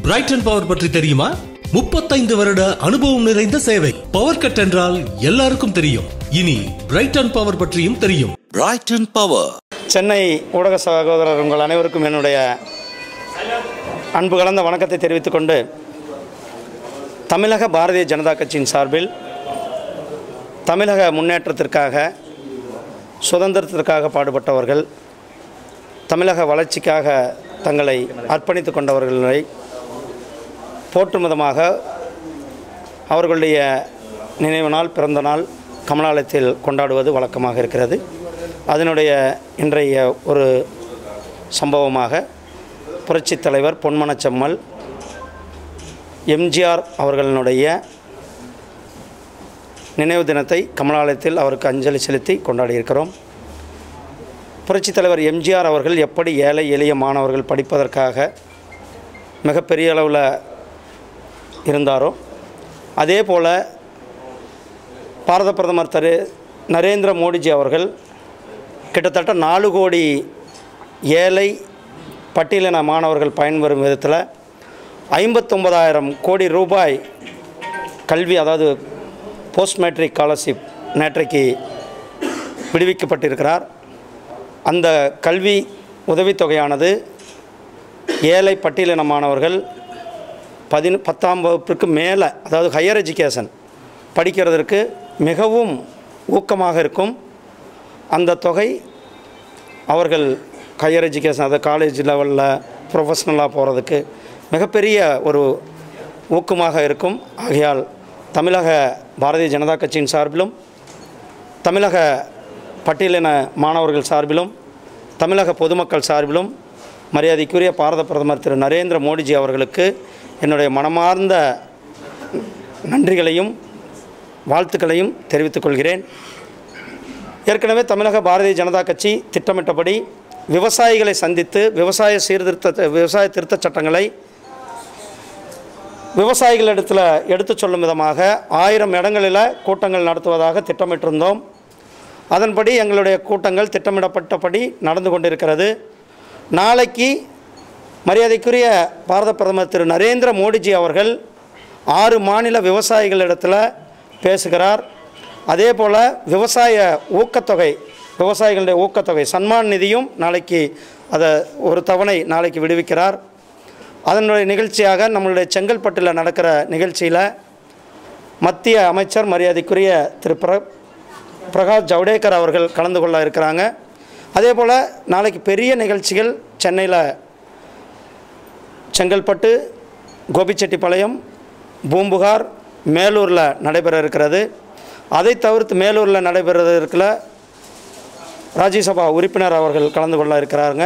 Brayton power பற்றி தெரியுமா முப்பத்தைந்து வருட அனுபவம் நிறைந்த சேவை பவர் கட் என்றால் எல்லாருக்கும் தெரியும் இனி பிரைட்டன் பவர் பற்றியும் தெரியும் Brighton Power. சென்னை ஊடக சகோதரர் உங்கள் அனைவருக்கும் என்னுடைய அன்பு கலந்த வணக்கத்தை தெரிவித்துக் கொண்டு தமிழக பாரதிய ஜனதா கட்சியின் சார்பில் தமிழக முன்னேற்றத்திற்காக சுதந்திரத்திற்காக பாடுபட்டவர்கள் தமிழக வளர்ச்சிக்காக தங்களை அர்ப்பணித்து கொண்டவர்களை போற்றும் விதமாக அவர்களுடைய நினைவு நாள் பிறந்த நாள் கமலாலயத்தில் கொண்டாடுவது வழக்கமாக இருக்கிறது அதனுடைய இன்றைய ஒரு சம்பவமாக புரட்சித் தலைவர் பொன்மனச்செம்மல் எம்ஜிஆர் அவர்களுடைய நினைவு தினத்தை கமலாலயத்தில் அவருக்கு அஞ்சலி செலுத்தி கொண்டாடியிருக்கிறோம் புரட்சித் தலைவர் எம்ஜிஆர் அவர்கள் எப்படி ஏழை எளிய மாணவர்கள் படிப்பதற்காக மிகப்பெரிய அளவில் இருந்தாரோ அதே போல் பாரத பிரதமர் திரு நரேந்திர மோடிஜி அவர்கள் கிட்டத்தட்ட நாலு கோடி ஏழை பட்டியலின மாணவர்கள் பயன்பெறும் விதத்தில் ஐம்பத்தொம்பதாயிரம் கோடி ரூபாய் கல்வி அதாவது போஸ்ட் மேட்ரிக் ஸ்காலர்ஷிப் நேற்றைக்கு விடுவிக்கப்பட்டிருக்கிறார் அந்த கல்வி உதவித்தொகையானது ஏழை பட்டியலின மாணவர்கள் பதின பத்தாம் வகுப்பிற்கு மேலே அதாவது ஹையர் எஜுகேஷன் படிக்கிறதற்கு மிகவும் ஊக்கமாக இருக்கும் அந்த தொகை அவர்கள் ஹையர் எஜுகேஷன் அதாவது காலேஜ் லெவலில் ப்ரொஃபஷ்னலாக போகிறதுக்கு மிகப்பெரிய ஒரு ஊக்கமாக இருக்கும் ஆகையால் தமிழக பாரதிய ஜனதா கட்சியின் சார்பிலும் தமிழக பட்டியலின மாணவர்கள் சார்பிலும் தமிழக பொதுமக்கள் சார்பிலும் மரியாதைக்குரிய பாரத பிரதமர் திரு நரேந்திர மோடிஜி அவர்களுக்கு என்னுடைய மனமார்ந்த நன்றிகளையும் வாழ்த்துக்களையும் தெரிவித்துக் கொள்கிறேன் ஏற்கனவே தமிழக பாரதிய ஜனதா கட்சி திட்டமிட்டபடி விவசாயிகளை சந்தித்து விவசாய சீர்திருத்த விவசாய திருத்தச் சட்டங்களை விவசாயிகளிடத்தில் எடுத்துச் சொல்லும் விதமாக ஆயிரம் இடங்களில் கூட்டங்கள் நடத்துவதாக திட்டமிட்டிருந்தோம் அதன்படி எங்களுடைய கூட்டங்கள் திட்டமிடப்பட்டபடி நடந்து கொண்டிருக்கிறது நாளைக்கு மரியாதைக்குரிய பாரத பிரதமர் திரு நரேந்திர மோடிஜி அவர்கள் ஆறு மாநில விவசாயிகளிடத்தில் பேசுகிறார் அதே போல் விவசாய ஊக்கத்தொகை விவசாயிகளுடைய ஊக்கத்தொகை சன்மான் நிதியும் நாளைக்கு அதை ஒரு தவணை நாளைக்கு விடுவிக்கிறார் அதனுடைய நிகழ்ச்சியாக நம்மளுடைய செங்கல்பட்டில் நடக்கிற நிகழ்ச்சியில் மத்திய அமைச்சர் மரியாதைக்குரிய திரு பிர பிரகாஷ் ஜவடேகர் அவர்கள் கலந்து கொள்ள இருக்கிறாங்க அதே போல் நாளைக்கு பெரிய நிகழ்ச்சிகள் சென்னையில் செங்கல்பட்டு கோபிச்செட்டிப்பாளையம் பூம்புகார் மேலூரில் நடைபெற இருக்கிறது அதை தவிர்த்து மேலூரில் நடைபெற இருக்கிற ராஜ்யசபா உறுப்பினர் அவர்கள் கலந்து கொள்ள இருக்கிறாங்க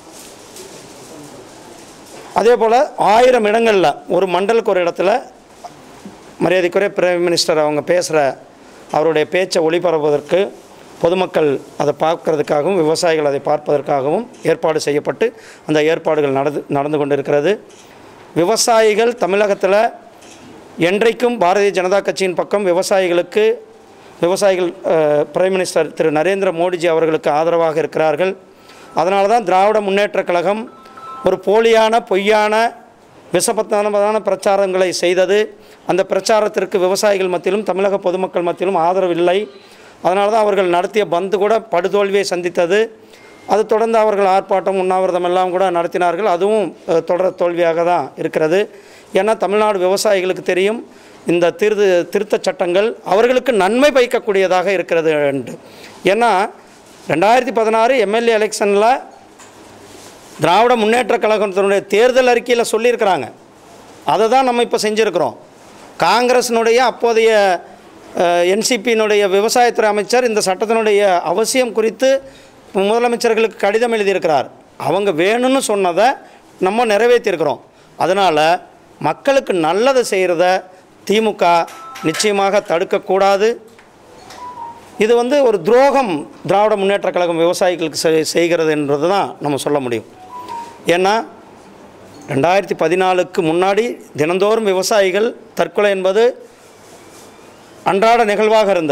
அதே போல் ஆயிரம் இடங்களில் ஒரு மண்டலுக்கு ஒரு இடத்துல மரியாதைக்குரிய பிரைம் மினிஸ்டர் அவங்க பேசுகிற அவருடைய பேச்சை ஒளிபரப்புவதற்கு பொதுமக்கள் அதை பார்க்கறதுக்காகவும் விவசாயிகள் அதை பார்ப்பதற்காகவும் ஏற்பாடு செய்யப்பட்டு அந்த ஏற்பாடுகள் நடந்து நடந்து கொண்டிருக்கிறது விவசாயிகள் தமிழகத்தில் என்றைக்கும் பாரதிய ஜனதா கட்சியின் பக்கம் விவசாயிகளுக்கு விவசாயிகள் அஹ், பிரைம் மினிஸ்டர் திரு நரேந்திர மோடிஜி அவர்களுக்கு ஆதரவாக இருக்கிறார்கள் அதனால தான் திராவிட முன்னேற்றக் கழகம் ஒரு போலியான பொய்யான விஷபத்தனமான பிரச்சாரங்களை செய்தது அந்த பிரச்சாரத்திற்கு விவசாயிகள் மத்தியிலும் தமிழக பொதுமக்கள் மத்தியிலும் ஆதரவு இல்லை அதனால தான் அவர்கள் நடத்திய பந்து கூட படுதோல்வியை சந்தித்தது அது தொடர்ந்து அவர்கள் ஆர்ப்பாட்டம் உண்ணாவிரதம் எல்லாம் கூட நடத்தினார்கள் அதுவும் அஹ், தொடர் தோல்வியாக தான் இருக்கிறது ஏன்னா தமிழ்நாடு விவசாயிகளுக்கு தெரியும் இந்த திரு திருத்தச் சட்டங்கள் அவர்களுக்கு நன்மை பயக்கக்கூடியதாக இருக்கிறது என்று ஏன்னா ரெண்டாயிரத்தி பதினாறு எம்எல்ஏ எலெக்ஷனில் திராவிட முன்னேற்றக் கழகத்தினுடைய தேர்தல் அறிக்கையில் சொல்லியிருக்கிறாங்க அதை தான் நம்ம இப்போ செஞ்சுருக்கிறோம் காங்கிரஸினுடைய அப்போதைய என்சிபியினுடைய விவசாயத்துறை அமைச்சர் இந்த சட்டத்தினுடைய அவசியம் குறித்து முதலமைச்சர்களுக்கு கடிதம் எழுதியிருக்கிறார் அவங்க வேணும்னு சொன்னதை நம்ம நிறைவேற்றியிருக்கிறோம் அதனால் மக்களுக்கு நல்லதை செய்கிறத திமுக நிச்சயமாக தடுக்கக்கூடாது இது வந்து ஒரு துரோகம் திராவிட முன்னேற்றக் கழகம் விவசாயிகளுக்கு செய்- செய்கிறது என்றது தான் நம்ம சொல்ல முடியும் ஏன்னா ரெண்டாயிரத்தி பதினாலுக்கு முன்னாடி தினந்தோறும் விவசாயிகள் தற்கொலை என்பது அன்றாட நிகழ்வாக இருந்தது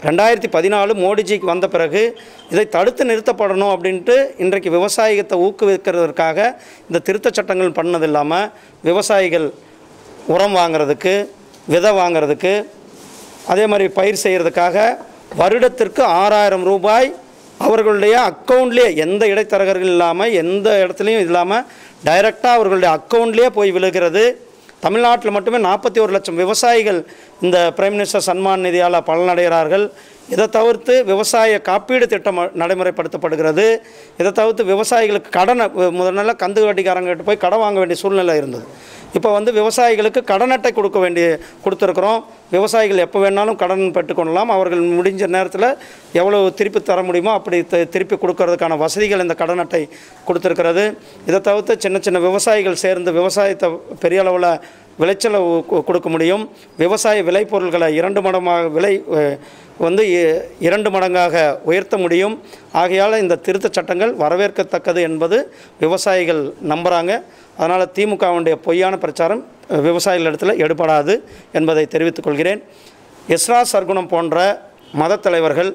ரெண்டாயிரத்தி பதினாலு மோடிஜிக்கு வந்த பிறகு இதை தடுத்து நிறுத்தப்படணும் அப்படின்ட்டு இன்றைக்கு விவசாயத்தை ஊக்குவிக்கிறதற்காக இந்த திருத்தச் சட்டங்கள் பண்ணது இல்லாமல் விவசாயிகள் உரம் வாங்குறதுக்கு விதை வாங்குறதுக்கு அதே மாதிரி பயிர் செய்கிறதுக்காக வருடத்திற்கு ஆறாயிரம் ரூபாய் அவர்களுடைய அக்கௌண்ட்லேயே எந்த இடைத்தரகர்கள் இல்லாமல் எந்த இடத்துலையும் இல்லாமல் டைரெக்டாக அவர்களுடைய அக்கௌண்ட்லேயே போய் விழுகிறது தமிழ்நாட்டில் மட்டுமே நாற்பத்தி ஒரு லட்சம் விவசாயிகள் இந்த பிரைம் மினிஸ்டர் சன்மான் நிதியால் பலனடைகிறார்கள் இதை தவிர்த்து விவசாய காப்பீடு திட்டம் நடைமுறைப்படுத்தப்படுகிறது இதை தவிர்த்து விவசாயிகளுக்கு கடனை முதல்ல கந்து வட்டிக்காரங்கிட்ட போய் கடன் வாங்க வேண்டிய சூழ்நிலை இருந்தது இப்போ வந்து விவசாயிகளுக்கு கடன் அட்டை கொடுக்க வேண்டிய கொடுத்துருக்குறோம் விவசாயிகள் எப்போ வேணாலும் கடன் பெற்றுக்கொள்ளலாம் அவர்கள் முடிஞ்ச நேரத்தில் எவ்வளவு திருப்பி தர முடியுமோ அப்படி தி- திருப்பி கொடுக்கறதுக்கான வசதிகள் இந்த கடன் அட்டை கொடுத்துருக்கிறது இதை தவிர்த்து சின்ன சின்ன விவசாயிகள் சேர்ந்து விவசாயத்தை பெரிய அளவில் விளைச்சலை உ- கு- கொடுக்க முடியும் விவசாய விளைபொருள்களை இரண்டு மடமாக விலை அஹ், வந்து இ- இரண்டு மடங்காக உயர்த்த முடியும் ஆகையால் இந்த திருத்தச் சட்டங்கள் வரவேற்கத்தக்கது என்பது விவசாயிகள் நம்புகிறாங்க அதனால் திமுகவுடைய பொய்யான பிரச்சாரம் அஹ், விவசாயிகள் இடத்துல எடுபடாது என்பதை தெரிவித்துக் கொள்கிறேன் எஸ்ரா சர்க்குணம் போன்ற மதத் தலைவர்கள்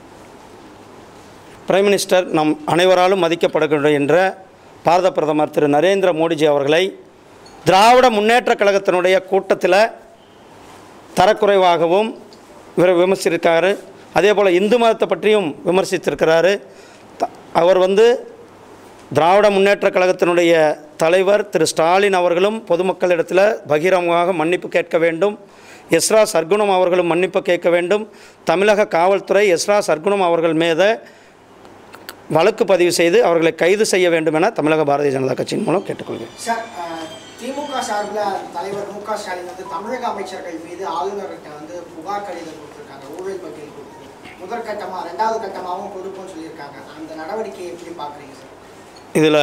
பிரைம் மினிஸ்டர் நம் அனைவராலும் மதிக்கப்படுகின்ற என்ற பாரத பிரதமர் திரு நரேந்திர மோடிஜி அவர்களை திராவிட முன்னேற்றக் கழகத்தினுடைய கூட்டத்தில் தரக்குறைவாகவும் விர விமர்சித்திருக்காரு அதே போல் இந்து மதத்தை பற்றியும் விமர்சித்திருக்கிறாரு த- அவர் வந்து திராவிட முன்னேற்றக் கழகத்தினுடைய தலைவர் திரு ஸ்டாலின் அவர்களும் பொதுமக்களிடத்தில் பகிரங்கமாக மன்னிப்பு கேட்க வேண்டும் எஸ்ரா சர்க்குணம் அவர்களும் மன்னிப்பு கேட்க வேண்டும் தமிழக காவல்துறை எஸ்ரா சர்க்குணம் அவர்கள் மீது வழக்கு பதிவு செய்து அவர்களை கைது செய்ய வேண்டும் என தமிழக பாரதிய ஜனதா கட்சியின் மூலம் கேட்டுக்கொள்கிறேன் சார் அஹ், திமுக சார்பில் தலைவர் மு க ஸ்டாலின் வந்து தமிழக அமைச்சர்கள் மீது ஆளுநர்கிட்ட வந்து புகார் கடிதம் கொடுத்துருக்காங்க ஊழல் பட்டியல் கொடுத்து முதற்கட்டமாக ரெண்டாவது கட்டமாகவும் கொடுப்போம்னு சொல்லியிருக்காங்க அந்த நடவடிக்கையை எப்படி பார்க்குறீங்க சார் இதில்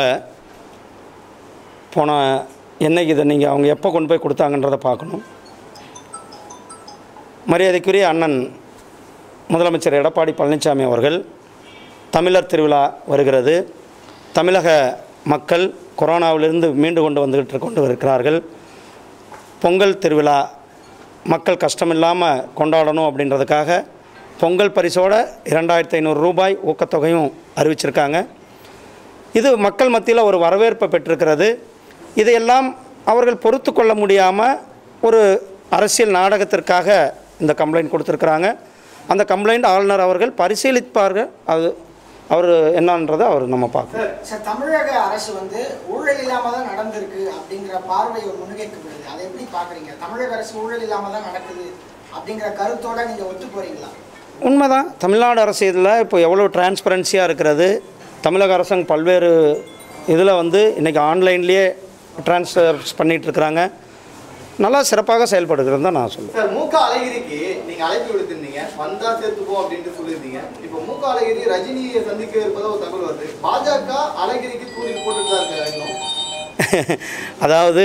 போன என்னைக்கு இதை நீங்கள் அவங்க எப்போ கொண்டு போய் கொடுத்தாங்கன்றதை பார்க்கணும் மரியாதைக்குரிய அண்ணன் முதலமைச்சர் எடப்பாடி பழனிசாமி அவர்கள் தமிழர் திருவிழா வருகிறது தமிழக மக்கள் கொரோனாவிலிருந்து மீண்டு கொண்டு வந்துகிட்டு கொண்டு இருக்கிறார்கள் பொங்கல் திருவிழா மக்கள் கஷ்டமில்லாமல் கொண்டாடணும் அப்படின்றதுக்காக பொங்கல் பரிசோட இரண்டாயிரத்தி ஐநூறு ரூபாய் ஊக்கத்தொகையும் அறிவிச்சிருக்காங்க இது மக்கள் மத்தியில் ஒரு வரவேற்பை பெற்றிருக்கிறது இதையெல்லாம் அவர்கள் பொறுத்து கொள்ள முடியாமல் ஒரு அரசியல் நாடகத்திற்காக இந்த கம்ப்ளைண்ட் கொடுத்துருக்குறாங்க அந்த கம்ப்ளைண்ட் ஆளுநர் அவர்கள் பரிசீலிப்பார்கள் அது அவர் என்னன்றதை அவர் நம்ம பார்க்கணும் சார் தமிழக அரசு வந்து ஊழல் இல்லாமல் தான் நடந்திருக்கு அப்படிங்கிற பார்வை ஒரு முன்வைக்கப்படுது அதை எப்படி பார்க்குறீங்க தமிழக அரசு ஊழல் இல்லாமல் தான் நடக்குது அப்படிங்கிற கருத்தோட நீங்கள் ஒத்து போறீங்களா உண்மைதான் தமிழ்நாடு அரசியலில் இப்போ எவ்வளோ டிரான்ஸ்பரன்சியாக இருக்கிறது தமிழக அரசாங்கம் பல்வேறு இதில் வந்து இன்றைக்கி ஆன்லைன்லேயே ட்ரான்ஸ்ஃபர் பண்ணிகிட்ருக்குறாங்க நல்லா சிறப்பாக செயல்படுகிறது தான் நான் சொல்லுவேன் சார் மூக்க அழகிரிக்கு நீங்க அழைப்பு விடுத்திருந்தீங்க வந்தா சேர்த்துப்போம் அப்படின்ட்டு சொல்லியிருந்தீங்க இப்போ மூக்க அழகிரி ரஜினியை சந்திக்க இருப்பதா ஒரு தகவல் வருது பாஜக அழகிரிக்கு தூணி போட்டுட்டு தான் இருக்காங்க இன்னும் அதாவது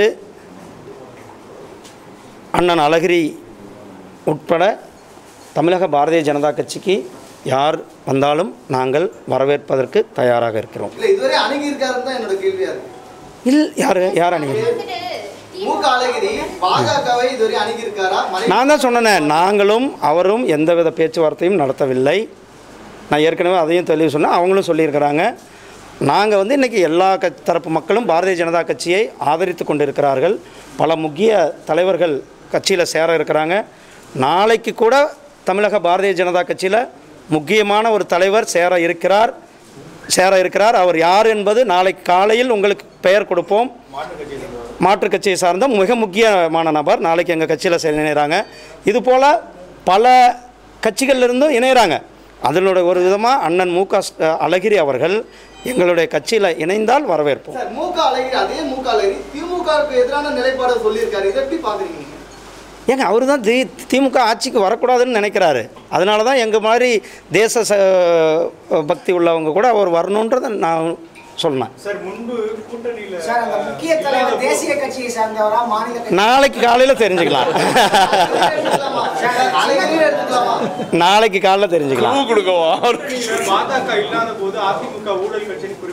அண்ணன் அழகிரி உட்பட தமிழக பாரதிய ஜனதா கட்சிக்கு யார் வந்தாலும் நாங்கள் வரவேற்பதற்கு தயாராக இருக்கிறோம் இல்ல இதுவரை அணுகி இருக்காருன்னு தான் என்னோட கேள்வியா இருக்கு இல் யார் யார் அணிகள் மூக்க அழகிரி பாஜகவை இதுவரை அணுகி இருக்காரா மலை நான் தான் சொன்னேனே நாங்களும் அவரும் எந்தவித பேச்சுவார்த்தையும் நடத்தவில்லை நான் ஏற்கனவே அதையும் தெளிவு சொன்னேன் அவங்களும் சொல்லியிருக்கிறாங்க நாங்கள் வந்து இன்றைக்கி எல்லா க தரப்பு மக்களும் பாரதிய ஜனதா கட்சியை ஆதரித்து கொண்டிருக்கிறார்கள் பல முக்கிய தலைவர்கள் கட்சியில் சேர இருக்கிறாங்க நாளைக்கு கூட தமிழக பாரதிய ஜனதா கட்சியில் முக்கியமான ஒரு தலைவர் சேர இருக்கிறார் சேர இருக்கிறார் அவர் யார் என்பது நாளைக்கு காலையில் உங்களுக்கு பெயர் கொடுப்போம் மாற்றுக் கட்சியை சார்ந்த மிக முக்கியமான நபர் நாளைக்கு எங்கள் கட்சியில் சேர இணைகிறாங்க இது போல் பல கட்சிகள்ல இருந்தும் இணைகிறாங்க அதனுடைய ஒரு விதமாக அண்ணன் மு க ஸ்- அழகிரி அவர்கள் எங்களுடைய கட்சியில் இணைந்தால் வரவேற்போம் சார் மூக்க அழகிரி அதே மூக்க அழகிரி திமுகவுக்கு எதிரான நிலைப்பாடு சொல்லியிருக்காரு இதை எப்படி பாக்குறீங்க நீங்க ஏங்க அவர் தான் தி திமுக ஆட்சிக்கு வரக்கூடாதுன்னு நினைக்கிறாரு அதனால தான் எங்கள் மாதிரி தேச ச பக்தி உள்ளவங்க கூட அவர் வரணுன்றதை நான் சொன்னேன் சார் முன்பு கூட்டணியில சார் அந்த முக்கிய தலைவர் தேசிய கட்சியை சார்ந்தவரா மாநில கட்சி நாளைக்கு காலையில் தெரிஞ்சுக்கலாம் எடுத்துக்கலாமா? அழகிரியே எடுத்துக்கலாமா நாளைக்கு காலையில் தெரிஞ்சுக்கலாம் சார், பாஜக இல்லாத போது அதிமுக ஊழல் கட்சின்னு குறிப்பிட்டிருந்தது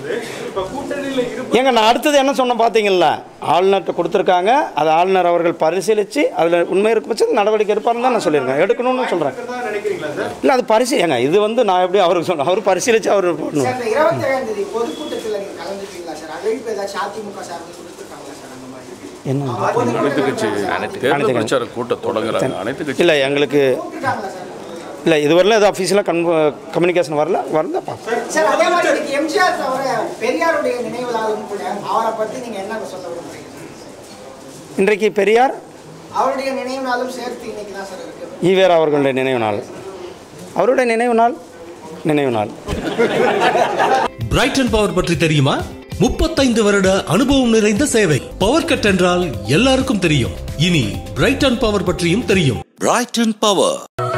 இருக்கும்போது இப்ப கூட்டணியில இருப்ப ஏங்க நான் அடுத்தது என்ன சொன்னேன் பார்த்தீங்கல்ல ஆளுநர்கிட்ட கொடுத்துருக்காங்க அது ஆளுநர் அவர்கள் பரிசீலித்து அதில் உண்மை இருக்கும் பட்சத்தில் நடவடிக்கை எடுப்பாருன்னு தான் நான் சொல்லியிருக்கேன் எடுக்கணும்னு சொல்கிறேன் தான் நினைக்கிறீங்களா சார் இல்லை அது பரிசீ ஏங்க இது வந்து நான் எப்படி அவருக்கு சொன்னேன் அவர் பரிசீலித்து அவர் பண்ணணும் சார் இந்த இருபத்தி ஏழாம் தேதி பொதுக்கூட்டத்தில் நீங்க கலந்துட்டீங்களா சார் அழைப்பு ஏதாச்சும் அதிமுக சார்பில் கொடுத்துருக்காங்களா சார் அந்த மாதிரி என்ன அனைத்து கட்சி தேர்தல் அனைத்து பிரச்சார கூட்டம் தொடங்குறாங்க அனைத்து கட்சி இல்லை எங்களுக்கு கூப்பிட்டுருக்காங்களா சார் இல்லை இதுவரையிலும் எதுவும் அஃபீஷியலாக கன் கம்யூனிகேஷன் வரல வரலப்பா சார் அதே மாதிரி இன்னைக்கு எம்ஜிஆர் தவிர பெரியாருடைய நினைவு நாளும் கூட அவரை பத்தி நீங்க என்ன சொல்ல விரும்புறீங்க இன்றைக்கு பெரியார் அவருடைய நினைவு நாளும் சேர்த்து இன்னைக்கு தான் சார் இருக்கு ஈவேரா அவர்களுடைய நினைவு நாள் அவருடைய நினைவு நாள் நினைவு நாள் பிரைட்டன் பவர் பற்றி தெரியுமா முப்பத்தைந்து வருட அனுபவம் நிறைந்த சேவை பவர் கட் என்றால் எல்லாருக்கும் தெரியும் இனி பிரைட்டன் பவர் பற்றியும் தெரியும் Brighton Power